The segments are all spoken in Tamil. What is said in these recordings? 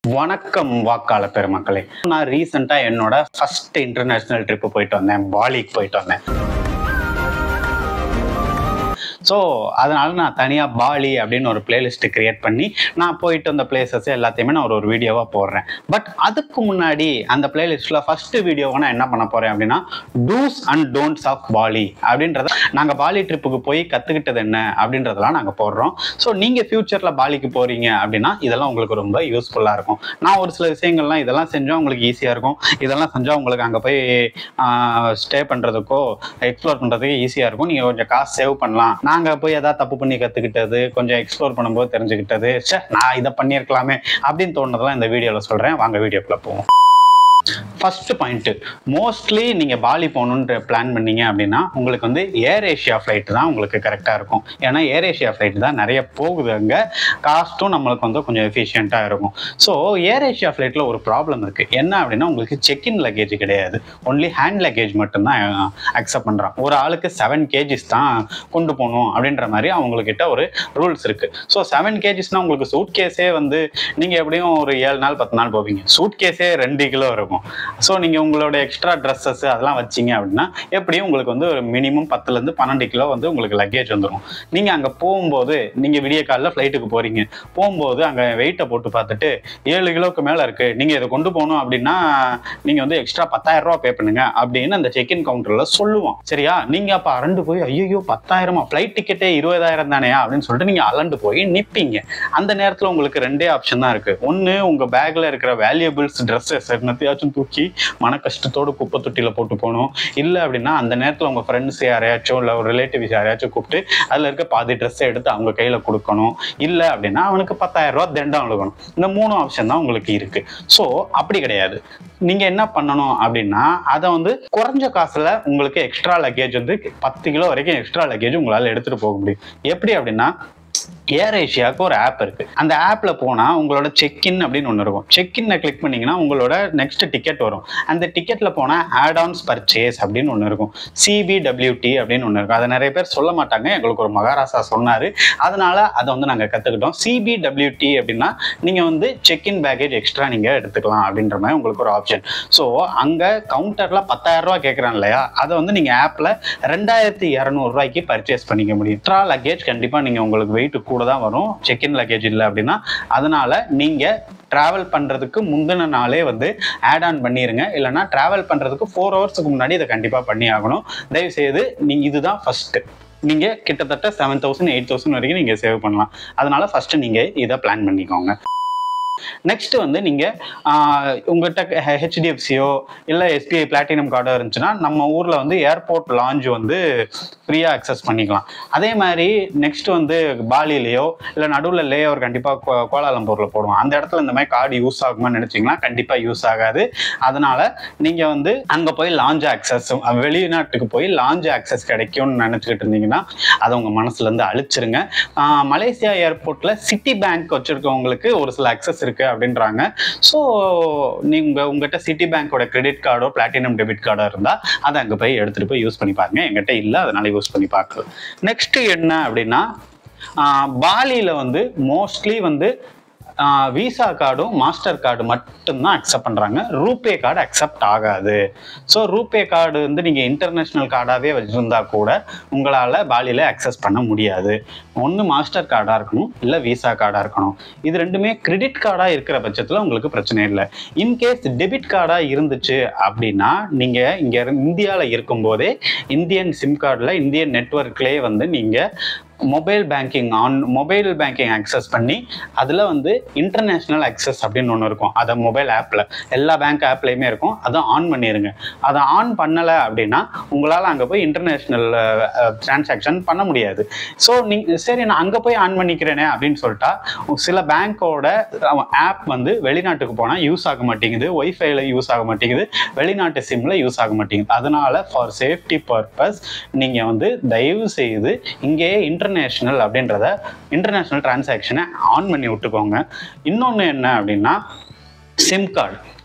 வணக்கம் வாக்காளர் பெருமக்களே நான் ரீசெண்டாக என்னோட ஃபர்ஸ்ட் இன்டர்நேஷ்னல் ட்ரிப்பு போயிட்டு வந்தேன் பாலிக்கு போயிட்டு வந்தேன் ஸோ அதனால நான் தனியாக பாலி அப்படின்னு ஒரு பிளேலிஸ்ட் கிரியேட் பண்ணி நான் போயிட்டு வந்த பிளேசஸ் எல்லாத்தையுமே நான் ஒரு ஒரு வீடியோவாக போடுறேன் பட் அதுக்கு முன்னாடி அந்த பிளேலிஸ்ட்டில் ஃபஸ்ட்டு வீடியோவை நான் என்ன பண்ண போகிறேன் அப்படின்னா do's and don'ts of Bali அப்படின்றத நாங்கள் பாலி ட்ரிப்புக்கு போய் கற்றுக்கிட்டது என்ன அப்படின்றதெல்லாம் நாங்கள் போடுறோம் ஸோ நீங்கள் ஃப்யூச்சரில் பாலிக்கு போகிறீங்க அப்படின்னா இதெல்லாம் உங்களுக்கு ரொம்ப யூஸ்ஃபுல்லாக இருக்கும் நான் ஒரு சில விஷயங்கள்லாம் இதெல்லாம் செஞ்சால் உங்களுக்கு ஈஸியாக இருக்கும் இதெல்லாம் செஞ்சால் உங்களுக்கு அங்கே போய் ஸ்டே பண்ணுறதுக்கோ எக்ஸ்ப்ளோர் பண்ணுறதுக்கு ஈஸியாக இருக்கும் நீங்கள் கொஞ்சம் காசு சேவ் பண்ணலாம் நாங்கள் போய் எதாவது தப்பு பண்ணி கற்றுக்கிட்டது கொஞ்சம் எக்ஸ்ப்ளோர் பண்ணும்போது தெரிஞ்சுக்கிட்டது ச்சே நான் இதை பண்ணியிருக்கலாமே அப்படின்னு தோணுனதெல்லாம் இந்த வீடியோவில் சொல்கிறேன் வாங்க வீடியோக்குள்ளே போவோம் ஃபர்ஸ்ட் பாயிண்ட் மோஸ்ட்லி நீங்கள் பாலி போகணுன்ற பிளான் பண்ணீங்க அப்படின்னா உங்களுக்கு வந்து ஏர் ஏஷியா ஃப்ளைட் தான் உங்களுக்கு கரெக்டாக இருக்கும் ஏன்னா ஏர் ஏஷியா ஃப்ளைட் தான் நிறைய போகுது அங்கே காஸ்ட்டும் நம்மளுக்கு வந்து கொஞ்சம் எஃபிஷியண்ட்டாக இருக்கும் ஸோ ஏர் ஏஷியா ஃப்ளைட்டில் ஒரு ப்ராப்ளம் இருக்குது என்ன அப்படின்னா உங்களுக்கு செக்இன் லக்கேஜ் கிடையாது ஒன்லி ஹேண்ட் லக்கேஜ் மட்டும்தான் அக்செப்ட் பண்ணுறான் ஒரு ஆளுக்கு செவன் கேஜிஸ் தான் கொண்டு போகணும் அப்படின்ற மாதிரி அவங்கக்கிட்ட ஒரு ரூல்ஸ் இருக்குது ஸோ செவன் கேஜிஸ்னால் உங்களுக்கு சூட் கேஸே வந்து நீங்கள் எப்படியும் ஒரு ஏழு நாள் பத்து நாள் போவீங்க சூட் கேஸே ரெண்டு கிலோ இருக்கும் ஸோ நீங்கள் உங்களோட எக்ஸ்ட்ரா ட்ரெஸ்ஸஸ் அதெல்லாம் வச்சிங்க அப்படின்னா எப்படியும் உங்களுக்கு வந்து ஒரு மினிமம் பத்துலேருந்து பன்னெண்டு கிலோ வந்து உங்களுக்கு லக்கேஜ் வந்துடும் நீங்கள் அங்கே போகும்போது நீங்கள் விடிய காலைல ஃப்ளைட்டுக்கு போகிறீங்க போகும்போது அங்கே வெயிட்டை போட்டு பார்த்துட்டு ஏழு கிலோக்கு மேலே இருக்குது நீங்கள் இதை கொண்டு போகணும் அப்படின்னா நீங்கள் வந்து எக்ஸ்ட்ரா பத்தாயிரம் ரூபா பே பண்ணுங்க அப்படின்னு அந்த செக்இன் கவுண்டரில் சொல்லுவோம் சரியா நீங்கள் அப்போ அரண்டு போய் ஐயோ பத்தாயிரமா ஃப்ளைட் டிக்கெட்டே இருபதாயிரம் தானேயா அப்படின்னு சொல்லிட்டு நீங்கள் அலண்டு போய் நிற்பீங்க அந்த நேரத்தில் உங்களுக்கு ரெண்டே ஆப்ஷன் தான் இருக்குது ஒன்று உங்கள் பேக்கில் இருக்கிற வேல்யூபிள்ஸ் ட்ரெஸ்ஸஸ் என்னத்தையாச்சும் தூக்கி மன கஷ்டத்தோடு குப்பை தொட்டியில் போட்டு போகணும் இல்லை அப்படின்னா அந்த நேரத்தில் உங்கள் ஃப்ரெண்ட்ஸ் யாரையாச்சும் இல்லை ஒரு ரிலேட்டிவ்ஸ் யாரையாச்சும் கூப்பிட்டு அதில் இருக்க பாதி ட்ரெஸ்ஸை எடுத்து அவங்க கையில் கொடுக்கணும் இல்லை அப்படின்னா அவனுக்கு பத்தாயிரம் ரூபா தண்டம் கொடுக்கணும் இந்த மூணு ஆப்ஷன் தான் உங்களுக்கு இருக்குது ஸோ அப்படி கிடையாது நீங்க என்ன பண்ணணும் அப்படின்னா அதை வந்து குறைஞ்ச காசுல உங்களுக்கு எக்ஸ்ட்ரா லக்கேஜ் வந்து பத்து கிலோ வரைக்கும் எக்ஸ்ட்ரா லக்கேஜ் உங்களால எடுத்துட்டு போக முடியும் எப்படி அப்படின்னா ஏர் ஏஷியாவுக்கு ஒரு ஆப் இருக்கு அந்த ஆப்ல போனா உங்களோட செக்இன் அப்படின்னு ஒன்று இருக்கும் செக்இன்னை கிளிக் பண்ணீங்கன்னா உங்களோட நெக்ஸ்ட் டிக்கெட் வரும் அந்த டிக்கெட்ல போனா ஆட் ஆன்ஸ் பர்ச்சேஸ் அப்படின்னு ஒன்று இருக்கும் சிபிடபிள்யூடி அப்படின்னு ஒன்று இருக்கும் அதை நிறைய பேர் சொல்ல மாட்டாங்க எங்களுக்கு ஒரு மகாராசா சொன்னாரு அதனால அதை வந்து நாங்கள் கற்றுக்கிட்டோம் சிபிடபிள்யூடி அப்படின்னா நீங்கள் வந்து செக்இன் பேக்கேஜ் எக்ஸ்ட்ரா நீங்கள் எடுத்துக்கலாம் அப்படின்ற மாதிரி உங்களுக்கு ஒரு ஆப்ஷன் ஸோ அங்கே கவுண்டரில் பத்தாயிரம் ரூபா கேட்குறான் இல்லையா அதை வந்து நீங்கள் ஆப்பில் ரெண்டாயிரத்தி இரநூறுவாய்க்கு பர்ச்சேஸ் பண்ணிக்க முடியும் எக்ஸ்ட்ரா லக்கேஜ் கண்டிப்பாக நீங்கள் உங்களுக்கு வெயிட் கூட தான் வரும் செக்இன் லக்கேஜ் இல்லை அப்படின்னா அதனால நீங்கள் ட்ராவல் பண்ணுறதுக்கு முந்தின நாளே வந்து ஆட் ஆன் பண்ணிடுங்க இல்லைனா ட்ராவல் பண்ணுறதுக்கு ஃபோர் ஹவர்ஸுக்கு முன்னாடி இதை கண்டிப்பாக பண்ணி ஆகணும் தயவுசெய்து நீங்கள் இதுதான் ஃபஸ்ட்டு நீங்கள் கிட்டத்தட்ட செவன் தௌசண்ட் எயிட் தௌசண்ட் வரைக்கும் நீங்கள் சேவ் பண்ணலாம் அதனால ஃபஸ்ட்டு நீங்கள் இதை பிளான் பண்ணிக்கோங்க நெக்ஸ்ட் வந்து நீங்கள் உங்கள்கிட்ட ஹெச்டிஎஃப்சியோ இல்லை எஸ்பிஐ பிளாட்டினம் கார்டோ இருந்துச்சுன்னா நம்ம ஊரில் வந்து ஏர்போர்ட் லாஞ்ச் வந்து ஃப்ரீயாக அக்சஸ் பண்ணிக்கலாம் அதே மாதிரி நெக்ஸ்ட் வந்து பாலிலேயோ இல்லை நடுவில் லே அவர் கண்டிப்பாக கோலாலம்பூரில் போடுவோம் அந்த இடத்துல இந்த மாதிரி கார்டு யூஸ் ஆகுமான்னு நினச்சிங்கன்னா கண்டிப்பாக யூஸ் ஆகாது அதனால் நீங்கள் வந்து அங்கே போய் லாஞ்ச் ஆக்சஸ் வெளிநாட்டுக்கு போய் லாஞ்ச் ஆக்சஸ் கிடைக்கும்னு நினச்சிக்கிட்டு இருந்தீங்கன்னா அதை உங்கள் மனசுலேருந்து அழிச்சிருங்க ஆஹ் மலேசியா ஏர்போர்ட்டில் சிட்டி பேங்க் வச்சுருக்கவங்களுக்கு ஒரு சில அக்சஸ் இருக்கு அப்படின்றாங்க ஸோ நீங்க உங்ககிட்ட சிட்டி பேங்கோட கிரெடிட் கார்டோ பிளாட்டினம் டெபிட் கார்டோ இருந்தா அதை அங்கே போய் எடுத்துட்டு போய் யூஸ் பண்ணி பாருங்க எங்கிட்ட இல்லை அதனால யூஸ் பண்ணி பார்க்கலாம் நெக்ஸ்ட் என்ன அப்படின்னா பாலியில் வந்து மோஸ்ட்லி வந்து விசா கார்டும் மாஸ்டர் கார்டு மட்டும்தான் அக்செப்ட் பண்ணுறாங்க ரூபே கார்டு அக்செப்ட் ஆகாது ஸோ ரூபே கார்டு வந்து நீங்கள் இன்டர்நேஷ்னல் கார்டாகவே வச்சுருந்தா கூட உங்களால் பாலியில் அக்சஸ் பண்ண முடியாது ஒன்று மாஸ்டர் கார்டாக இருக்கணும் இல்லை விசா கார்டாக இருக்கணும் இது ரெண்டுமே கிரெடிட் கார்டாக இருக்கிற பட்சத்தில் உங்களுக்கு பிரச்சனை இல்லை இன்கேஸ் டெபிட் கார்டாக இருந்துச்சு அப்படின்னா நீங்கள் இங்கே இந்தியாவில் இருக்கும்போதே இந்தியன் சிம் கார்டில் இந்தியன் நெட்ஒர்க்லேயே வந்து நீங்கள் mobile banking on mobile banking access பண்ணி அதில் வந்து இன்டர்நேஷ்னல் அக்சஸ் அப்படின்னு ஒன்று இருக்கும் அதை மொபைல் ஆப்பில் எல்லா பேங்க் ஆப்லேயுமே இருக்கும் அதை ஆன் பண்ணிடுங்க அதை ஆன் பண்ணலை அப்படின்னா உங்களால் அங்கே போய் இன்டர்நேஷ்னல் டிரான்சாக்ஷன் பண்ண முடியாது ஸோ நீங்கள் சரி நான் அங்கே போய் ஆன் பண்ணிக்கிறேனே அப்படின்னு சொல்லிட்டா சில பேங்க்கோட ஆப் வந்து வெளிநாட்டுக்கு போனால் யூஸ் ஆக மாட்டேங்குது ஒய்ஃபைல யூஸ் ஆக மாட்டேங்குது வெளிநாட்டு சிம்மில் யூஸ் ஆக மாட்டேங்குது அதனால ஃபார் சேஃப்டி பர்பஸ் நீங்கள் வந்து தயவு செய்து இங்கேயே இன்டர் இன்டர்நேஷ்னல் அப்படின்றத இன்டர்நேஷ்னல் டிரான்சாக்ஷனை ஆன் பண்ணி விட்டுக்கோங்க இன்னொன்று என்ன அப்படின்னா சிம் கார்டு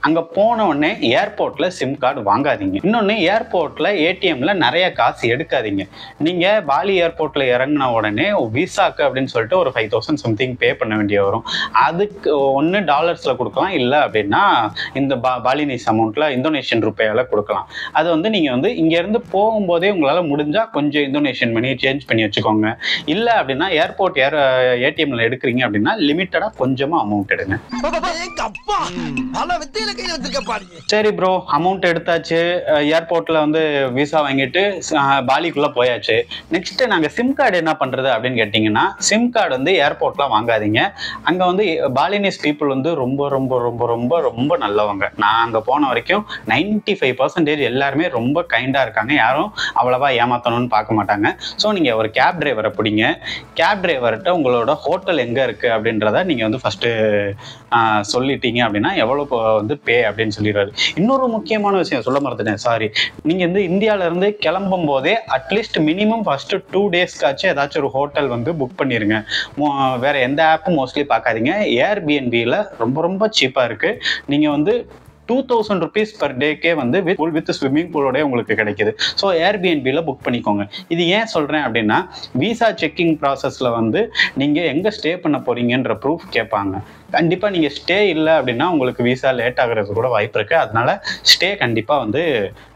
அங்கே போன உடனே ஏர்போர்ட்டில் சிம் கார்டு வாங்காதீங்க இன்னொன்று ஏர்போர்ட்டில் ஏடிஎம்ல நிறைய காசு எடுக்காதீங்க நீங்கள் பாலி ஏர்போர்ட்டில் இறங்கின உடனே விசாக்கு அப்படின்னு சொல்லிட்டு ஒரு ஃபைவ் தௌசண்ட் சம்திங் பே பண்ண வேண்டிய வரும் அதுக்கு ஒன்று டாலர்ஸில் கொடுக்கலாம் இல்லை அப்படின்னா இந்த பா பாலினீஸ் அமௌண்ட்டில் இந்தோனேஷியன் ருப்பையால் கொடுக்கலாம் அது வந்து நீங்கள் வந்து இங்கேருந்து போகும்போதே உங்களால் முடிஞ்சால் கொஞ்சம் இந்தோனேஷியன் மணி சேஞ்ச் பண்ணி வச்சுக்கோங்க இல்லை அப்படின்னா ஏர்போர்ட் ஏர் ஏடிஎம்ல எடுக்கிறீங்க அப்படின்னா லிமிட்டடாக கொஞ்சமாக அமௌண்ட் எடுங்க அப்பா பல வித்தையில கையில வச்சிருக்க பாருங்க சரி ப்ரோ அமௌண்ட் எடுத்தாச்சு ஏர்போர்ட்ல வந்து விசா வாங்கிட்டு அஹ், பாலிக்குள்ள போயாச்சு நெக்ஸ்ட் நாங்க சிம் கார்டு என்ன பண்றது அப்படின்னு கேட்டிங்கன்னா சிம் கார்டு வந்து ஏர்போர்ட்ல வாங்காதீங்க அங்க வந்து பாலினீஸ் பீப்புள் வந்து ரொம்ப ரொம்ப ரொம்ப ரொம்ப ரொம்ப நல்லவங்க நான் அங்க போன வரைக்கும் 95% ஃபைவ் பர்சன்டேஜ் எல்லாருமே ரொம்ப கைண்டா இருக்காங்க யாரும் அவ்வளவா ஏமாத்தணும்னு பார்க்க மாட்டாங்க ஸோ நீங்க ஒரு கேப் டிரைவரை பிடிங்க கேப் டிரைவர்கிட்ட உங்களோட ஹோட்டல் எங்க இருக்கு அப்படின்றத நீங்க வந்து ஃபர்ஸ்ட் சொல்லிட்டீங்க அப்படின்னா எவ்வளோ இப்போ வந்து பே அப்படின்னு சொல்லிடுறாரு இன்னொரு முக்கியமான விஷயம் சொல்ல மறந்துட்டேன் சாரி நீங்கள் வந்து இந்தியால இருந்து கிளம்பும் போதே அட்லீஸ்ட் மினிமம் ஃபர்ஸ்ட் டூ டேஸ்க்காச்சும் ஏதாச்சும் ஒரு ஹோட்டல் வந்து புக் பண்ணிருங்க மோ- வேற எந்த ஆப்பும் மோஸ்ட்லி பார்க்காதீங்க ஏர்பிஎன்பியில் ரொம்ப ரொம்ப சீப்பாக இருக்கு நீங்கள் வந்து டூ தௌசண்ட் ருபீஸ் பர் டேக்கே வந்து வித் பூல் வித் ஸ்விம்மிங் பூலோட உங்களுக்கு கிடைக்குது ஸோ ஏர்பிஎன்பியில் புக் பண்ணிக்கோங்க இது ஏன் சொல்கிறேன் அப்படின்னா விசா செக்கிங் ப்ராசஸில் வந்து நீங்கள் எங்கே ஸ்டே பண்ண போறீங்கன்ற ப்ரூஃப் கேட்பாங்க கண்டிப்பாக நீங்கள் ஸ்டே இல்லை அப்படின்னா உங்களுக்கு விசா லேட் ஆகுறது கூட வாய்ப்பு இருக்குது அதனால ஸ்டே கண்டிப்பாக வந்து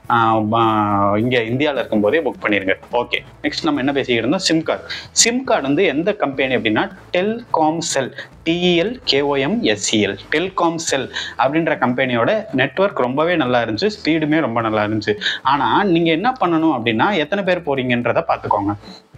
இங்கே இந்தியாவில் இருக்கும்போதே புக் பண்ணிடுங்க ஓகே நெக்ஸ்ட் நம்ம என்ன பேசிக்கிட்டு இருந்தோம் சிம் கார்டு சிம் கார்டு வந்து எந்த கம்பெனி அப்படின்னா Telkom cell T E L K O M S C L Telkom cell அப்படின்ற கம்பெனியோட நெட்வொர்க் ரொம்பவே நல்லா இருந்துச்சு ஸ்பீடுமே ரொம்ப நல்லா இருந்துச்சு ஆனால் நீங்கள் என்ன பண்ணணும் அப்படின்னா எத்தனை பேர் போறீங்கன்றதை பார்த்துக்கோங்க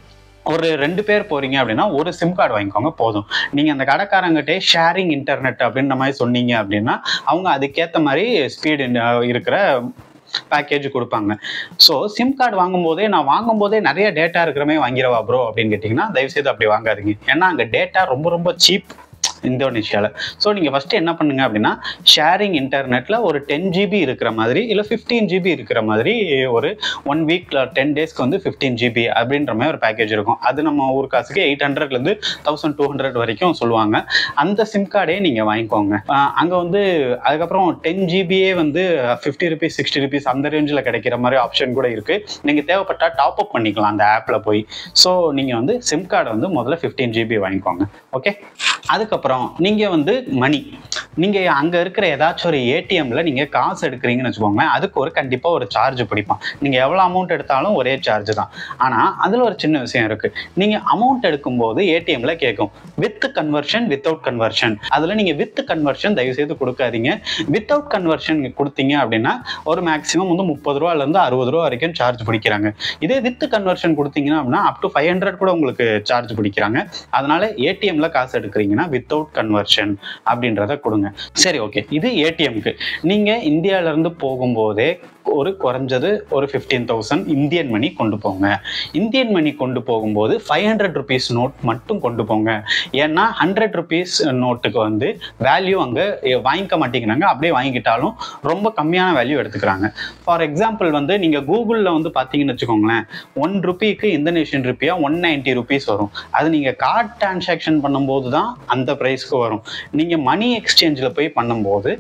ஒரு ரெண்டு பேர் போறீங்க அப்படின்னா ஒரு சிம் கார்டு வாங்கிக்கோங்க போதும் நீங்க அந்த கடைக்காரங்கிட்டே ஷேரிங் இன்டர்நெட் அப்படின்ற மாதிரி சொன்னீங்க அப்படின்னா அவங்க அதுக்கேற்ற மாதிரி ஸ்பீடு இருக்கிற பேக்கேஜ் கொடுப்பாங்க ஸோ சிம் கார்டு வாங்கும்போதே நான் வாங்கும்போதே நிறைய டேட்டா இருக்கிறமே வாங்கிடவா ப்ரோ அப்படின்னு கேட்டிங்கன்னா தயவுசெய்து அப்படி வாங்காதீங்க ஏன்னா அங்கே டேட்டா ரொம்ப ரொம்ப சீப் இந்தோனேஷியாவில் ஸோ நீங்கள் ஃபஸ்ட்டு என்ன பண்ணுங்க அப்படின்னா ஷேரிங் இன்டர்நெட்டில் ஒரு டென் ஜிபி இருக்கிற மாதிரி இல்லை ஃபிஃப்டீன் ஜிபி இருக்கிற மாதிரி ஒரு ஒன் வீக்கில் டென் டேஸ்க்கு வந்து ஃபிஃப்டீன் ஜிபி அப்படின்ற மாதிரி ஒரு பேக்கேஜ் இருக்கும் அது நம்ம ஊர் காசுக்கு எயிட் ஹண்ட்ரட்லேருந்து தௌசண்ட் டூ ஹண்ட்ரட் வரைக்கும் சொல்லுவாங்க அந்த சிம் கார்டே நீங்கள் வாங்கிக்கோங்க அங்கே வந்து அதுக்கப்புறம் டென் ஜிபியே வந்து ஃபிஃப்டி ருபீஸ் சிக்ஸ்டி ருபீஸ் அந்த ரேஞ்சில் கிடைக்கிற மாதிரி ஆப்ஷன் கூட இருக்குது நீங்கள் தேவைப்பட்டால் டாப் அப் பண்ணிக்கலாம் அந்த ஆப்பில் போய் ஸோ நீங்கள் வந்து சிம் கார்டை வந்து முதல்ல ஃபிஃப்டீன் ஜிபி வாங்கிக்கோங்க ஓகே அதுக்கப்புறம் நீங்கள் வந்து மணி நீங்கள் அங்கே இருக்கிற ஏதாச்சும் ஒரு ஏடிஎம்ல நீங்கள் காசு எடுக்கிறீங்கன்னு வச்சுக்கோங்களேன் அதுக்கு ஒரு கண்டிப்பாக ஒரு சார்ஜ் பிடிப்பான் நீங்கள் எவ்வளோ அமௌண்ட் எடுத்தாலும் ஒரே சார்ஜ் தான் ஆனால் அதில் ஒரு சின்ன விஷயம் இருக்குது நீங்கள் அமௌண்ட் எடுக்கும்போது ஏடிஎம்ல கேட்கும் வித் கன்வர்ஷன் வித்தவுட் கன்வர்ஷன் அதில் நீங்கள் வித் கன்வர்ஷன் தயவுசெய்து கொடுக்காதீங்க வித்தவுட் கன்வர்ஷன் கொடுத்தீங்க அப்படின்னா ஒரு மேக்ஸிமம் வந்து முப்பது ரூபாலேருந்து அறுபது ரூபா வரைக்கும் சார்ஜ் பிடிக்கிறாங்க இதே வித் கன்வர்ஷன் கொடுத்தீங்கன்னா அப்படின்னா அப் டு ஃபைவ் ஹண்ட்ரட் கூட உங்களுக்கு சார்ஜ் பிடிக்கிறாங்க அதனால ஏடிஎம்ல காசு எடுக்கிறீங்கன்னா வித்தவுட் கன்வர்ஷன் அப்படின்றத கொடுங்க சரி ஓகே இது ஏடிஎம்க்கு நீங்க இந்தியால இருந்து போகும்போதே ஒரு குறைஞ்சது ஒரு ஃபிஃப்டீன் தௌசண்ட் இந்தியன் மணி கொண்டு போங்க இந்தியன் மணி கொண்டு போகும்போது ஃபைவ் ஹண்ட்ரட் ருபீஸ் நோட் மட்டும் கொண்டு போங்க ஏன்னா ஹண்ட்ரட் ருபீஸ் நோட்டுக்கு வந்து வேல்யூ அங்கே வாங்கிக்க மாட்டேங்கிறாங்க அப்படியே வாங்கிக்கிட்டாலும் ரொம்ப கம்மியான வேல்யூ எடுத்துக்கிறாங்க ஃபார் எக்ஸாம்பிள் வந்து நீங்கள் கூகுளில் வந்து பார்த்தீங்கன்னு வச்சுக்கோங்களேன் ஒன் ருபிக்கு Indonesian rupiah one ninety rupees வரும் அது நீங்கள் கார்ட் டிரான்சாக்ஷன் பண்ணும்போது தான் அந்த ப்ரைஸ்க்கு வரும் நீங்கள் மணி எக்ஸ்சேஞ்சில் போய் பண்ணும்போது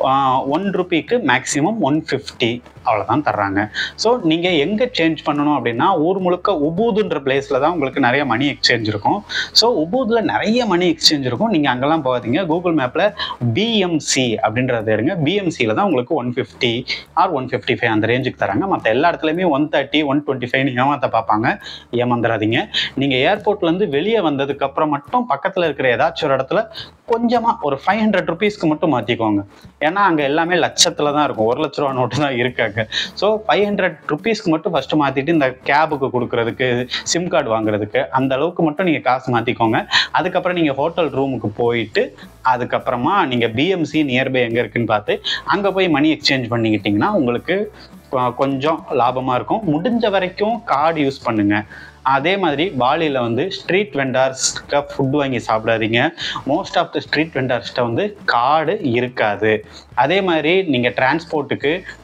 ஒன் ருபிக்கு மேக்ஸிமம் ஒன் ஃபிஃப்டி அவ்வளோதான் தர்றாங்க ஸோ நீங்கள் எங்கே சேஞ்ச் பண்ணணும் அப்படின்னா ஊர் முழுக்க உபூதுன்ற பிளேஸில் தான் உங்களுக்கு நிறைய மணி எக்ஸ்சேஞ்ச் இருக்கும் ஸோ உபூதில் நிறைய மணி எக்ஸ்சேஞ்ச் இருக்கும் நீங்கள் அங்கெல்லாம் போகாதீங்க கூகுள் மேப்பில் பிஎம்சி அப்படின்றத எடுங்க பிஎம்சியில் தான் உங்களுக்கு one fifty or one fifty five அந்த ரேஞ்சுக்கு தராங்க மற்ற எல்லா இடத்துலையுமே one thirty one twenty five ஏமாற்ற பார்ப்பாங்க ஏமாந்துடாதீங்க நீங்கள் ஏர்போர்ட்லேருந்து வெளியே வந்ததுக்கு அப்புறம் மட்டும் பக்கத்தில் இருக்கிற ஏதாச்சும் ஒரு இடத்துல கொஞ்சமாக ஒரு ஃபைவ் ஹண்ட்ரட் ருபீஸ்க்கு மட்டும் மாற்றிக்கோங்க ஏன்னா அங்கே எல்லாமே லட்சத்தில் தான் இருக்கும் ஒரு லட்ச ரூபா நோட்டு தான் இருக்காங்க ஸோ ஃபைவ் ஹண்ட்ரட் ருபீஸ்க்கு மட்டும் ஃபஸ்ட்டு மாற்றிட்டு இந்த கேபுக்கு கொடுக்கறதுக்கு சிம் கார்டு வாங்குறதுக்கு அந்த அளவுக்கு மட்டும் நீங்கள் காசு மாற்றிக்கோங்க அதுக்கப்புறம் நீங்கள் ஹோட்டல் ரூமுக்கு போயிட்டு அதுக்கப்புறமா நீங்கள் பிஎம்சி நியர்பை எங்கே இருக்குன்னு பார்த்து அங்கே போய் மணி எக்ஸ்சேஞ்ச் பண்ணிக்கிட்டிங்கன்னா உங்களுக்கு கொ- கொஞ்சம் லாபமாக இருக்கும் முடிஞ்ச வரைக்கும் கார்டு யூஸ் பண்ணுங்க அதே மாதிரி பாலியில் வந்து ஸ்ட்ரீட் வெண்டார்ஸ்கிட்ட ஃபுட் வாங்கி சாப்பிடாதீங்க மோஸ்ட் ஆஃப் த ஸ்ட்ரீட் வெண்டார்ஸ்கிட்ட வந்து கார்டு இருக்காது அதே மாதிரி நீங்கள் டிரான்ஸ்போர்ட்டுக்கு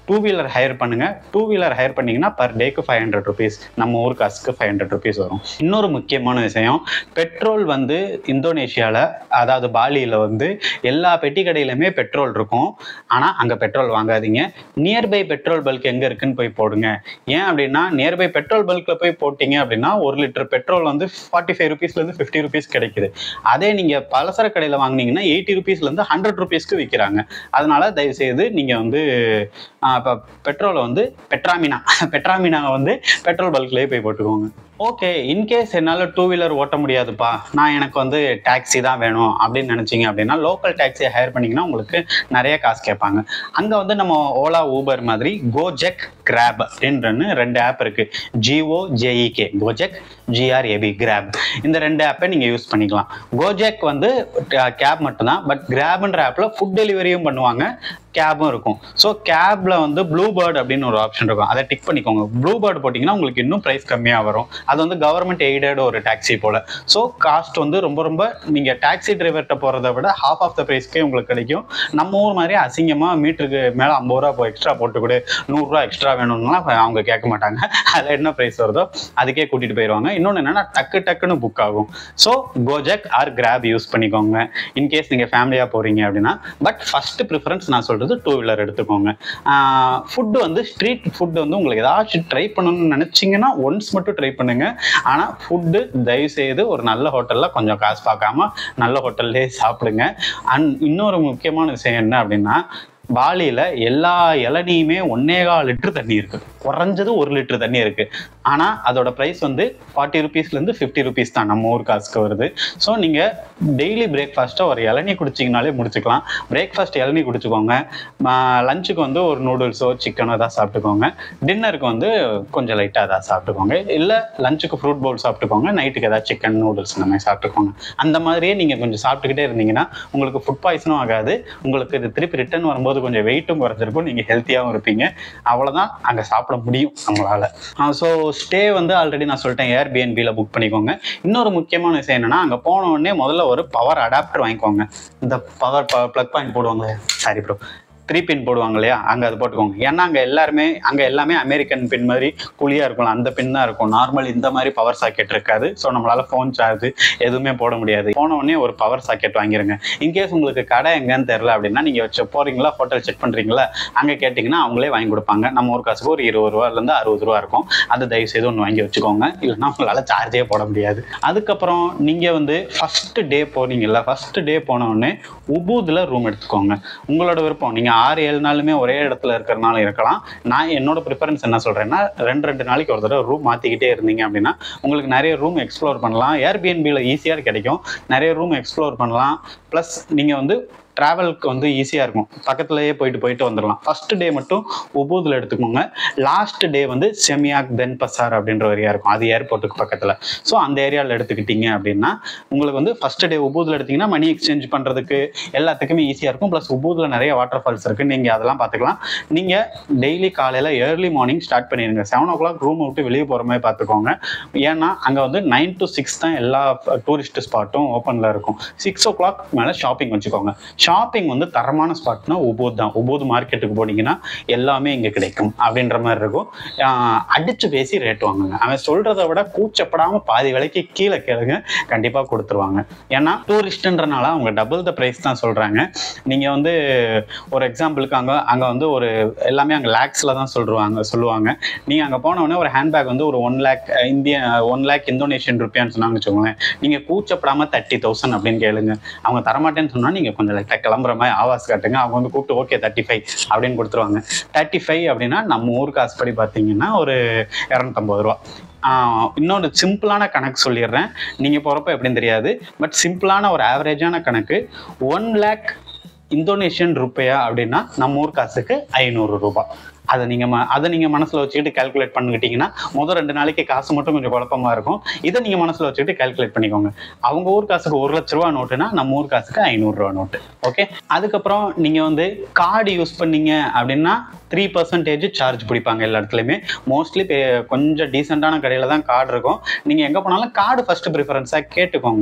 டூ வீலர் ஹையர் பண்ணுங்க டூ வீலர் ஹையர் பண்ணீங்கன்னா பர் டேக்கு ஃபைவ் ஹண்ட்ரட் ருபீஸ் நம்ம ஊர் காசுக்கு ஃபைவ் ஹண்ட்ரட் ருபீஸ் வரும் இன்னொரு முக்கியமான விஷயம் பெட்ரோல் வந்து இந்தோனேஷியாவில் அதாவது பாலியில் வந்து எல்லா பெட்டி கடையிலுமே பெட்ரோல் இருக்கும் ஆனால் அங்கே பெட்ரோல் வாங்காதீங்க நியர்பை பெட்ரோல் பல்க் எங்கே இருக்குன்னு போய் போடுங்க ஏன் அப்படின்னா நியர்பை பெட்ரோல் பல்கில் போய் போட்டிங்க அப்படின்னா ஒரு லிட்டர் பெட்ரோல் வந்து ஃபார்ட்டி ஃபைவ் ருபீஸ்லேருந்து ஃபிஃப்டி ருபீஸ் கிடைக்குது அதே நீங்கள் பலசர கடையில் வாங்குனீங்கன்னா எயிட்டி ருபீஸ்லேருந்து ஹண்ட்ரட் ருபீஸ்க்கு விற்கிறாங்க அதனால தயவுசெய்து நீங்கள் வந்து இப்போ பெட்ரோலை வந்து பெட்ராமினா பெட்ராமினாவை வந்து பெட்ரோல் பல்க்லேயே போய் போட்டுக்கோங்க ஓகே இன்கேஸ் என்னால் டூ வீலர் ஓட்ட முடியாதுப்பா நான் எனக்கு வந்து டாக்ஸி தான் வேணும் அப்படின்னு நினச்சிங்க அப்படின்னா லோக்கல் டாக்ஸியை ஹையர் பண்ணிங்கன்னா உங்களுக்கு நிறைய காசு கேட்பாங்க அங்கே வந்து நம்ம ஓலா ஊபர் மாதிரி கோஜெக் கிராப் அப்படின்றன்னு ரெண்டு ஆப் இருக்குது G O J E K Gojek G R A B Grab இந்த ரெண்டு ஆப்பை நீங்கள் யூஸ் பண்ணிக்கலாம் கோஜெக் வந்து கேப் மட்டும்தான் பட் கிராப்ன்ற ஆப்பில் ஃபுட் டெலிவரியும் பண்ணுவாங்க கேபும் இருக்கும் ஸோ கேப்ல வந்து ப்ளூ பேர்ட் அப்படின்னு ஒரு ஆப்ஷன் இருக்கும் அதை டிக் பண்ணிக்கோங்க ப்ளூ பேர்ட் போட்டிங்கன்னா உங்களுக்கு இன்னும் ப்ரைஸ் கம்மியாக வரும் அது வந்து கவர்மெண்ட் எய்டட் ஒரு டாக்ஸி போல ஸோ காஸ்ட் வந்து ரொம்ப ரொம்ப நீங்கள் டாக்ஸி டிரைவர்கிட்ட போகிறத விட ஹாஃப் ஆஃப் த ப்ரைஸ்க்கே உங்களுக்கு கிடைக்கும் நம்ம ஊர் மாதிரி அசிங்கமாக மீட்டருக்கு மேலே ஐம்பது ரூபா எக்ஸ்ட்ரா போட்டு கொடு நூறுரூவா எக்ஸ்ட்ரா வேணும்னா அவங்க கேட்க மாட்டாங்க அதில் என்ன ப்ரைஸ் வருதோ அதுக்கே கூட்டிகிட்டு போயிடுவாங்க இன்னொன்று என்னென்னா டக்கு டக்குன்னு புக் ஆகும் so Gojek or Grab use பண்ணிக்கோங்க இன்கேஸ் நீங்கள் ஃபேமிலியாக போகிறீங்க அப்படின்னா பட் ஃபஸ்ட்டு ப்ரிஃபரன்ஸ் நான் சொல்கிறது டூ வீலர் எடுத்துக்கோங்க ஃபுட்டு வந்து ஸ்ட்ரீட் ஃபுட்டு வந்து உங்களுக்கு ஏதாச்சும் ட்ரை பண்ணணும்னு நினச்சிங்கன்னா ஒன்ஸ் மட்டும் ட்ரை பண்ணுங்க ஆனால் ஃபுட்டு தயவுசெய்து ஒரு நல்ல ஹோட்டலில் கொஞ்சம் காசு பார்க்காம நல்ல ஹோட்டல்லே சாப்பிடுங்க அண்ட் இன்னொரு முக்கியமான விஷயம் என்ன அப்படின்னா பாலியில் எல்லா இளநியுமே ஒன்னே கால் லிட்டர் தண்ணி இருக்குது குறைஞ்சது ஒரு லிட்டர் தண்ணி இருக்குது ஆனால் அதோட ப்ரைஸ் வந்து ஃபார்ட்டி ருபீஸ்லேருந்து ஃபிஃப்டி ருபீஸ் தான் நம்ம ஊர் காசுக்கு வருது ஸோ நீங்கள் டெய்லி பிரேக்ஃபாஸ்ட்டை ஒரு இளநீ குடிச்சிங்கனாலே முடிச்சுக்கலாம் பிரேக்ஃபாஸ்ட் இளநீ குடிச்சுக்கோங்க லஞ்சுக்கு வந்து ஒரு நூடுல்ஸோ சிக்கனோ ஏதாவது சாப்பிட்டுக்கோங்க டின்னருக்கு வந்து கொஞ்சம் லைட்டாக ஏதாவது சாப்பிட்டுக்கோங்க இல்லை லஞ்சுக்கு ஃப்ரூட் பவுல் சாப்பிட்டுக்கோங்க நைட்டுக்கு ஏதாவது சிக்கன் நூடுல்ஸ் இந்த மாதிரி சாப்பிட்டுக்கோங்க அந்த மாதிரியே நீங்கள் கொஞ்சம் சாப்பிட்டுக்கிட்டே இருந்தீங்கன்னா உங்களுக்கு ஃபுட் பாய்சனும் ஆகாது உங்களுக்கு இது திருப்பி ரிட்டர்ன் வரும்போது கொஞ்சம் வெயிட்டும் குறைஞ்சிருக்கும் நீங்கள் ஹெல்த்தியாகவும் இருப்பீங்க அவ்வளோதான் அங்கே சாப்பிட முடியும் நம்மளால் ஸோ ஸ்டே வந்து ஆல்ரெடி நான் சொல்லிட்டேன் ஏர்பிஎன்பியில் புக் பண்ணிக்கோங்க இன்னொரு முக்கியமான விஷயம் என்னன்னா அங்கே போன உடனே முதல்ல ஒரு பவர் அடாப்டர் வாங்கிக்கோங்க இந்த பவர் ப்ளக் பாயிண்ட் போடுவாங்களே சாரி ப்ரோ த்ரீ பின் போடுவாங்க இல்லையா அங்கே அது போட்டுக்கோங்க ஏன்னா அங்கே எல்லாருமே அங்கே எல்லாமே அமெரிக்கன் பின் மாதிரி குழியாக இருக்கும்ல அந்த பின் தான் இருக்கும் நார்மல் இந்த மாதிரி பவர் சாக்கெட் இருக்காது ஸோ நம்மளால ஃபோன் சார்ஜ் எதுவுமே போட முடியாது போன உடனே ஒரு பவர் சாக்கெட் வாங்கிருங்க இன்கேஸ் உங்களுக்கு கடை எங்கன்னு தெரில அப்படின்னா நீங்கள் வச்சு போறீங்களா ஹோட்டல் செக் பண்ணுறீங்களா அங்கே கேட்டிங்கன்னா அவங்களே வாங்கி கொடுப்பாங்க நம்ம ஒரு காசுக்கு ஒரு இருபது ரூபாலேருந்து அறுபது ரூபா இருக்கும் அது தயவு செய்து ஒன்று வாங்கி வச்சுக்கோங்க இல்லைன்னா உங்களால் சார்ஜே போட முடியாது அதுக்கப்புறம் நீங்கள் வந்து ஃபஸ்ட்டு டே போனீங்கல்ல ஃபஸ்ட்டு டே போன உடனே உபூதில் ரூம் எடுத்துக்கோங்க உங்களோட விருப்பம் நீங்கள் ஆறு ஏழு நாளுமே ஒரே இடத்துல இருக்கிறனால இருக்கலாம் நான் என்னோட ப்ரிஃபரன்ஸ் என்ன சொல்கிறேன்னா ரெண்டு ரெண்டு நாளைக்கு ஒரு தடவை ரூம் மாற்றிக்கிட்டே இருந்தீங்க அப்படின்னா உங்களுக்கு நிறைய ரூம் எக்ஸ்ப்ளோர் பண்ணலாம் ஏர்பிஎன்பியில் ஈஸியாக கிடைக்கும் நிறைய ரூம் எக்ஸ்ப்ளோர் பண்ணலாம் ப்ளஸ் நீங்கள் வந்து ட்ராவலுக்கு வந்து ஈஸியாக இருக்கும் பக்கத்துலேயே போயிட்டு போயிட்டு வந்துடலாம் ஃபர்ஸ்ட் டே மட்டும் உபூதில் எடுத்துக்கோங்க லாஸ்ட் டே வந்து செமியாக் தென் பசார் அப்படின்ற ஒரு ஏரியா இருக்கும் அது ஏர்போர்ட்டுக்கு பக்கத்தில் ஸோ அந்த ஏரியாவில் எடுத்துக்கிட்டீங்க அப்படின்னா உங்களுக்கு வந்து ஃபர்ஸ்ட் டே உபூதில் எடுத்தீங்கன்னா மணி எக்ஸ்சேஞ்ச் பண்ணுறதுக்கு எல்லாத்துக்குமே ஈஸியாக இருக்கும் ப்ளஸ் உபூதில் நிறைய வாட்டர் ஃபால்ஸ் இருக்குது நீங்கள் அதெல்லாம் பார்த்துக்கலாம் நீங்கள் டெய்லி காலையில் ஏர்லி மார்னிங் ஸ்டார்ட் பண்ணிடுங்க செவன் ஓ கிளாக் ரூம் விட்டு வெளியே போகிற மாதிரி பார்த்துக்கோங்க ஏன்னா அங்கே வந்து நைன் டு சிக்ஸ் தான் எல்லா டூரிஸ்ட் ஸ்பாட்டும் ஓப்பனில் இருக்கும் சிக்ஸ் ஓ கிளாக் மேலே ஷாப்பிங் வச்சுக்கோங்க ஷாப்பிங் வந்து தரமான ஸ்பாட்னா உபோத் தான் உபோத் மார்க்கெட்டுக்கு போனீங்கன்னா எல்லாமே இங்கே கிடைக்கும் அப்படின்ற மாதிரி இருக்கும் ஆஹ் அடிச்சு பேசி ரேட் வாங்குங்க அவன் சொல்றதை விட கூச்சப்படாம பாதி விலைக்கு கீழே கேளுங்க கண்டிப்பாக கொடுத்துருவாங்க ஏன்னா டூரிஸ்ட்ன்றனால அவங்க டபுள் த ப்ரைஸ் தான் சொல்றாங்க நீங்க வந்து ஒரு எக்ஸாம்பிளுக்கு அங்கே அங்கே வந்து ஒரு எல்லாமே அங்கே லேக்ஸில் தான் சொல்லுவாங்க சொல்லுவாங்க நீங்கள் அங்கே போன உடனே ஒரு ஹேண்ட்பேக் வந்து ஒரு ஒன் லேக் இந்திய ஒன் லேக் இந்தோனேஷியன் ருப்பியான்னு சொன்னாங்க வச்சுக்கோங்களேன் நீங்கள் கூச்சப்படாமல் தேர்ட்டி தௌசண்ட் அப்படின்னு கேளுங்க அவங்க தரமாட்டேன்னு சொன்னால் நீங்கள் கொஞ்சம் லைட்டாக கிளம்புற மாதிரி ஆவாஸ் காட்டுங்க அவங்க வந்து கூப்பிட்டு ஓகே தேர்ட்டி ஃபைவ் அப்படின்னு கொடுத்துருவாங்க தேர்ட்டி ஃபைவ் அப்படின்னா நம்ம ஊர் காசு படி பார்த்தீங்கன்னா ஒரு இரநூத்தம்பது ரூபா ஆஹ் இன்னொரு சிம்பிளான கணக்கு சொல்லிடுறேன் நீங்கள் போகிறப்ப எப்படின்னு தெரியாது பட் சிம்பிளான ஒரு ஆவரேஜான கணக்கு ஒன் லேக் இந்தோனேஷியன் ருப்பையா அப்படின்னா நம்ம ஊர் காசுக்கு ஐநூறு ரூபாய் அதை நீங்கள் ம அதை நீங்கள் மனசில் வச்சுக்கிட்டு கால்குலேட் பண்ணிக்கிட்டீங்கன்னா முதல் ரெண்டு நாளைக்கு காசு மட்டும் கொஞ்சம் குழப்பமா இருக்கும் இதை நீங்கள் மனசில் வச்சுக்கிட்டு கால்குலேட் பண்ணிக்கோங்க அவங்க ஊர் காசுக்கு ஒரு லட்ச ரூபா நோட்டுனா நம்ம ஊர் காசுக்கு ஐநூறுரூவா நோட்டு ஓகே அதுக்கப்புறம் நீங்கள் வந்து கார்டு யூஸ் பண்ணீங்க அப்படின்னா த்ரீ பர்சன்டேஜ் சார்ஜ் பிடிப்பாங்க எல்லா இடத்துலையுமே மோஸ்ட்லி கொஞ்சம் டீசெண்டான கடையில் தான் கார்டு இருக்கும் நீங்கள் எங்கே போனாலும் கார்டு ஃபஸ்ட்டு ப்ரிஃபரன்ஸாக கேட்டுக்கோங்க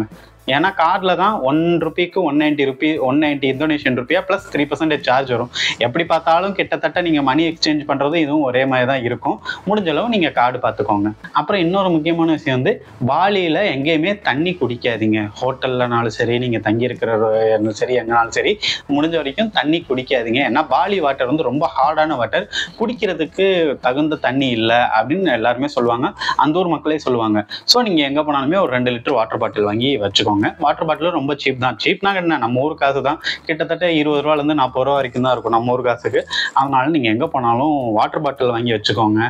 ஏன்னா கார்டில் தான் ஒன் ருபிக்கு one ninety rupee one ninety Indonesian rupiah plus three percentage charge வரும் எப்படி பார்த்தாலும் கிட்டத்தட்ட நீங்கள் மணி எக்ஸ்சேஞ்ச் பண்ணுறது இதுவும் ஒரே மாதிரி தான் இருக்கும் முடிஞ்ச அளவு நீங்கள் கார்டு பார்த்துக்கோங்க அப்புறம் இன்னொரு முக்கியமான விஷயம் வந்து பாலியில் எங்கேயுமே தண்ணி குடிக்காதீங்க ஹோட்டல்லனாலும் சரி நீங்கள் தங்கியிருக்கிற சரி எங்கனாலும் சரி முடிஞ்ச வரைக்கும் தண்ணி குடிக்காதீங்க ஏன்னா பாலி வாட்டர் வந்து ரொம்ப ஹார்டான வாட்டர் குடிக்கிறதுக்கு தகுந்த தண்ணி இல்லை அப்படின்னு எல்லாருமே சொல்லுவாங்க அந்த ஊர் மக்களே சொல்லுவாங்க ஸோ நீங்கள் எங்கே போனாலுமே ஒரு ரெண்டு லிட்டர் வாட்டர் பாட்டில் வாங்கி வச்சுக்கோங்க வாட்டர் பாட்டில் ரொம்ப சீப் தான் சீப்னா என்ன நம்ம ஊர் காசு தான் கிட்டத்தட்ட இருபது ரூபாலேருந்து நாற்பது ரூபா வரைக்கும் தான் இருக்கும் நம்ம ஊர் காசுக்கு அதனால நீங்கள் எங்கே போனாலும் வாட்டர் பாட்டில் வாங்கி வச்சுக்கோங்க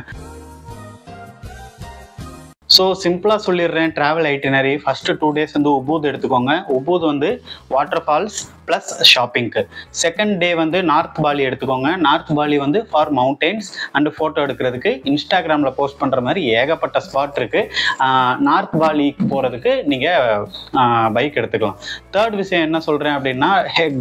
ஸோ சிம்பிளாக சொல்லிடுறேன் travel itinerary first two days வந்து உபூத் எடுத்துக்கோங்க உபூத் வந்து வாட்டர் ஃபால்ஸ் ப்ளஸ் ஷாப்பிங்க்கு செகண்ட் டே வந்து நார்த் பாலி எடுத்துக்கோங்க நார்த் பாலி வந்து ஃபார் மவுண்டெயின்ஸ் அண்ட் ஃபோட்டோ எடுக்கிறதுக்கு இன்ஸ்டாகிராமில் போஸ்ட் பண்ணுற மாதிரி ஏகப்பட்ட ஸ்பாட் இருக்குது நார்த் பாலிக்கு போகிறதுக்கு நீங்கள் பைக் எடுத்துக்கலாம் தேர்ட் விஷயம் என்ன சொல்கிறேன் அப்படின்னா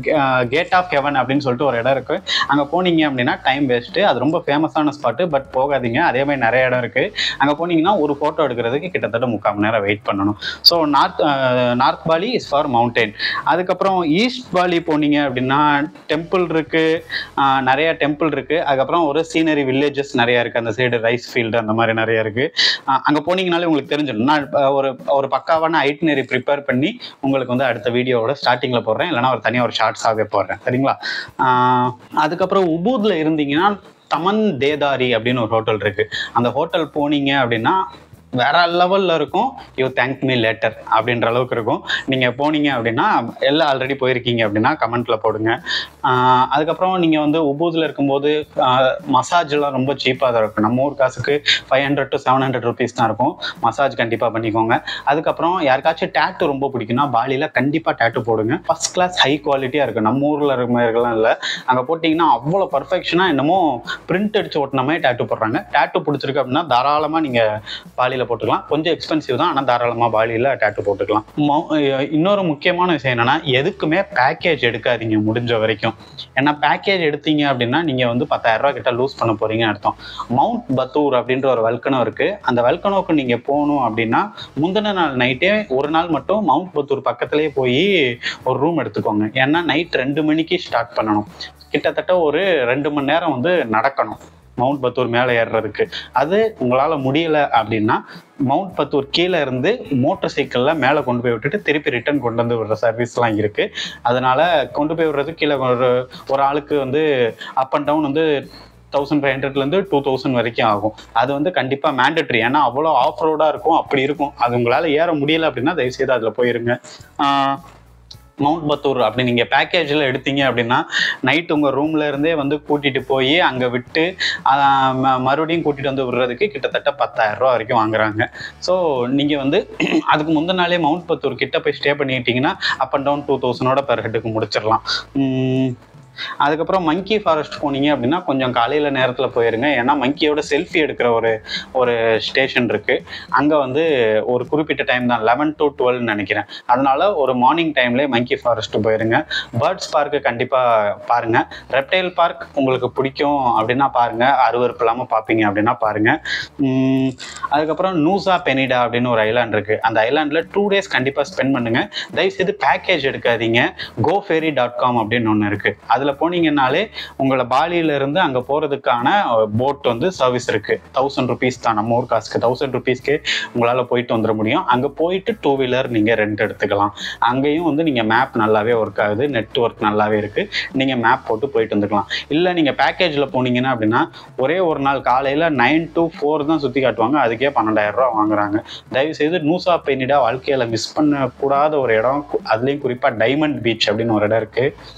கேட் ஆஃப் ஹெவன் அப்படின்னு சொல்லிட்டு ஒரு இடம் இருக்குது அங்கே போனீங்க அப்படின்னா டைம் வேஸ்ட்டு அது ரொம்ப ஃபேமஸான ஸ்பாட்டு பட் போகாதீங்க அதே மாதிரி நிறைய இடம் இருக்குது அங்கே போனீங்கன்னா ஒரு ஃபோட்டோ எடுக்கிறதுக்கு கிட்டத்தட்ட முக்கால் மணி நேரம் வெயிட் பண்ணணும் so north north Bali is far mountain அதுக்கப்புறம் ஈஸ்ட் பாலி போனீங்க அப்படின்னா டெம்பிள் இருக்குது நிறைய டெம்பிள் இருக்குது அதுக்கப்புறம் ஒரு சீனரி வில்லேஜஸ் நிறையா இருக்குது அந்த சைடு ரைஸ் ஃபீல்டு அந்த மாதிரி நிறையா இருக்குது அங்கே போனீங்கனாலே உங்களுக்கு தெரிஞ்சிடும் நான் இப்ப ஒரு ஒரு பக்காவான ஐட்னரி ப்ரிப்பேர் பண்ணி உங்களுக்கு வந்து அடுத்த வீடியோவோட ஸ்டார்டிங்கில் போடுறேன் இல்லைனா ஒரு தனியாக ஒரு ஷார்ட்ஸாகவே போடுறேன் சரிங்களா ஆஹ் அதுக்கப்புறம் உபூதில் இருந்தீங்கன்னா தமன் தேதாரி அப்படின்னு ஒரு ஹோட்டல் இருக்குது அந்த ஹோட்டல் போனீங்க அப்படின்னா வேற லெவலில் இருக்கும் யூ தேங்க் மீ லேட்டர் அப்படின்ற அளவுக்கு இருக்கும் நீங்கள் போனீங்க அப்படின்னா எல்லாம் ஆல்ரெடி போயிருக்கீங்க அப்படின்னா கமெண்ட்டில் போடுங்க ஆஹ் அதுக்கப்புறம் நீங்கள் வந்து உபூதில் இருக்கும்போது மசாஜ்லாம் ரொம்ப சீப்பாக தான் இருக்கும் நம்ம ஊர் காசுக்கு five hundred to seven hundred rupees தான் இருக்கும் மசாஜ் கண்டிப்பாக பண்ணிக்கோங்க அதுக்கப்புறம் யாருக்காச்சும் டேட்டு ரொம்ப பிடிக்கும்னா பாலியில் கண்டிப்பாக டேட்டு போடுங்க ஃபர்ஸ்ட் கிளாஸ் ஹை குவாலிட்டியாக இருக்கும் நம்ம ஊரில் இருக்கிற மாதிரிலாம் இல்லை அங்கே போட்டிங்கன்னா அவ்வளோ பர்ஃபெக்ஷனாக என்னமோ பிரிண்ட் அடிச்சு ஓட்டின மாதிரி டேட்டு போடுறாங்க டேட்டு பிடிச்சிருக்கு அப்படின்னா தாராளமாக நீங்கள் பாலியில் போட்டுக்கலாம் கொஞ்சம் எக்ஸ்பென்சிவ் தான் ஆனால் தாராளமாக பாலியில் டேட்டு போட்டுக்கலாம் மௌ- அஹ் இன்னொரு முக்கியமான விஷயம் என்னன்னா எதுக்குமே பேக்கேஜ் எடுக்காதீங்க முடிஞ்ச வரைக்கும் ஏன்னா பேக்கேஜ் எடுத்தீங்க அப்படின்னா நீங்கள் வந்து பத்தாயிரம் ரூபாய் கிட்ட லூஸ் பண்ண போறீங்கன்னு அர்த்தம் மவுண்ட் பத்தூர் அப்படின்ற ஒரு வல்கனோ இருக்கு அந்த வல்கனோக்கு நீங்கள் போகணும் அப்படின்னா முந்தின நாள் நைட்டே ஒரு நாள் மட்டும் மவுண்ட் பத்தூர் பக்கத்துலேயே போய் ஒரு ரூம் எடுத்துக்கோங்க ஏன்னா நைட் ரெண்டு மணிக்கு ஸ்டார்ட் பண்ணணும் கிட்டத்தட்ட ஒரு ரெண்டு மணி நேரம் வந்து நடக்கணும் மவுண்ட் பத்தூர் மேலே ஏறுறதுக்கு அது உங்களால் முடியலை அப்படின்னா மவுண்ட் பத்தூர் கீழே இருந்து மோட்டார் சைக்கிளில் மேலே கொண்டு போய் விட்டுட்டு திருப்பி ரிட்டர்ன் கொண்டு வந்து விடுற சர்வீஸ்லாம் இருக்குது அதனால கொண்டு போய் விடுறது கீழே ஒரு ஒரு ஆளுக்கு வந்து அப் அண்ட் டவுன் வந்து தௌசண்ட் ஃபைவ் ஹண்ட்ரட்லேருந்து டூ தௌசண்ட் வரைக்கும் ஆகும் அது வந்து கண்டிப்பாக மேண்டட்ரி ஏன்னா அவ்வளோ ஆஃப் ரோடாக இருக்கும் அப்படி இருக்கும் அது உங்களால் ஏற முடியல அப்படின்னா தயவுசெய்து அதில் போயிருங்க ஆஹ் மவுண்ட் பத்தூர் அப்படி நீங்கள் பேக்கேஜில் எடுத்தீங்க அப்படின்னா நைட் உங்கள் ரூம்ல இருந்தே வந்து கூட்டிகிட்டு போய் அங்கே விட்டு ஆஹ் ம- மறுபடியும் கூட்டிகிட்டு வந்து விடுறதுக்கு கிட்டத்தட்ட பத்தாயிரம் ரூபா வரைக்கும் வாங்குறாங்க ஸோ நீங்கள் வந்து அதுக்கு முந்தின நாளே மவுண்ட் பத்தூர் கிட்ட போய் ஸ்டே பண்ணிக்கிட்டீங்கன்னா அப் அண்ட் டவுன் டூ தௌசண்டோட பெர் ஹெட்டுக்கு முடிச்சிடலாம் உம், அதுக்கப்புறம் மங்கி ஃபாரஸ்ட் போனீங்க அப்படின்னா கொஞ்சம் காலையில் நேரத்தில் போயிருங்க ஏன்னா மங்கியோட செல்ஃபி எடுக்கிற ஒரு ஒரு ஸ்டேஷன் இருக்குது அங்கே வந்து ஒரு குறிப்பிட்ட டைம் தான் லெவன் டு டுவெல்னு நினைக்கிறேன் அதனால ஒரு மார்னிங் டைம்லேயே மங்கி ஃபாரஸ்ட் போயிருங்க பேர்ட்ஸ் பார்க்கு கண்டிப்பாக பாருங்கள் ரெப்டைல் பார்க் உங்களுக்கு பிடிக்கும் அப்படின்னா பாருங்கள் அருவருப்பு இல்லாமல் பார்ப்பீங்க அப்படின்னா பாருங்கள் உம், அதுக்கப்புறம் நூசா பெனிடா அப்படின்னு ஒரு ஐலாண்ட் இருக்குது அந்த ஐலாண்டில் டூ டேஸ் கண்டிப்பாக ஸ்பெண்ட் பண்ணுங்கள் தயவுசெய்து பேக்கேஜ் எடுக்காதீங்க கோஃபேரி டாட் காம் அப்படின்னு ஒன்று இருக்குது அதில் போனீங்கன்னாலே உங்களை பாலியில இருந்து அங்கே போகிறதுக்கான போட் வந்து சர்வீஸ் இருக்குது தௌசண்ட் ருபீஸ் தான் நம்ம ஊர் காசுக்கு தௌசண்ட் ருபீஸ்க்கு உங்களால் போயிட்டு வந்துட முடியும் அங்கே போயிட்டு டூ வீலர் நீங்கள் ரெண்ட் எடுத்துக்கலாம் அங்கேயும் வந்து நீங்கள் மேப் நல்லாவே ஒர்க் ஆகுது நெட்ஒர்க் நல்லாவே இருக்குது நீங்கள் மேப் போட்டு போயிட்டு வந்துக்கலாம் இல்லை நீங்கள் பேக்கேஜில் போனீங்கன்னா அப்படின்னா ஒரே ஒரு நாள் காலையில் நைன் டு ஃபோர் தான் சுற்றி காட்டுவாங்க அதுக்கே பன்னெண்டாயிரம் ரூபா வாங்குறாங்க தயவுசெய்து நூசா பெனிடா வாழ்க்கையில் மிஸ் பண்ணக்கூடாத ஒரு இடம் அதுலேயும் குறிப்பாக டைமண்ட் பீச் அப்படின்னு ஒரு இடம் இருக்குது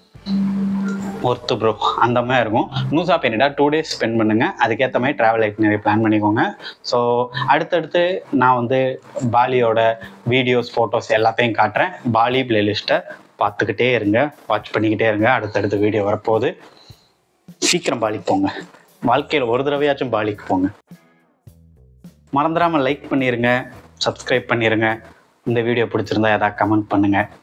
ஒர்த்து ப்ரோ அந்த மாதிரி இருக்கும் Nusa Penida two days spend பண்ணுங்க அதுக்கேற்ற மாதிரி ட்ராவல் ஐட்டினரி பிளான் பண்ணிக்கோங்க ஸோ அடுத்தடுத்து நான் வந்து பாலியோட வீடியோஸ் ஃபோட்டோஸ் எல்லாத்தையும் காட்டுறேன் பாலி பிளேலிஸ்ட்டை பார்த்துக்கிட்டே இருங்க வாட்ச் பண்ணிக்கிட்டே இருங்க அடுத்தடுத்த வீடியோ வரப்போகுது சீக்கிரம் பாலிக்கு போங்க வாழ்க்கையில் ஒரு தடவையாச்சும் பாலிக்கு போங்க மறந்துடாமல் லைக் பண்ணிடுங்க சப்ஸ்கிரைப் பண்ணிடுங்க இந்த வீடியோ பிடிச்சிருந்தா ஏதாவது கமெண்ட் பண்ணுங்கள்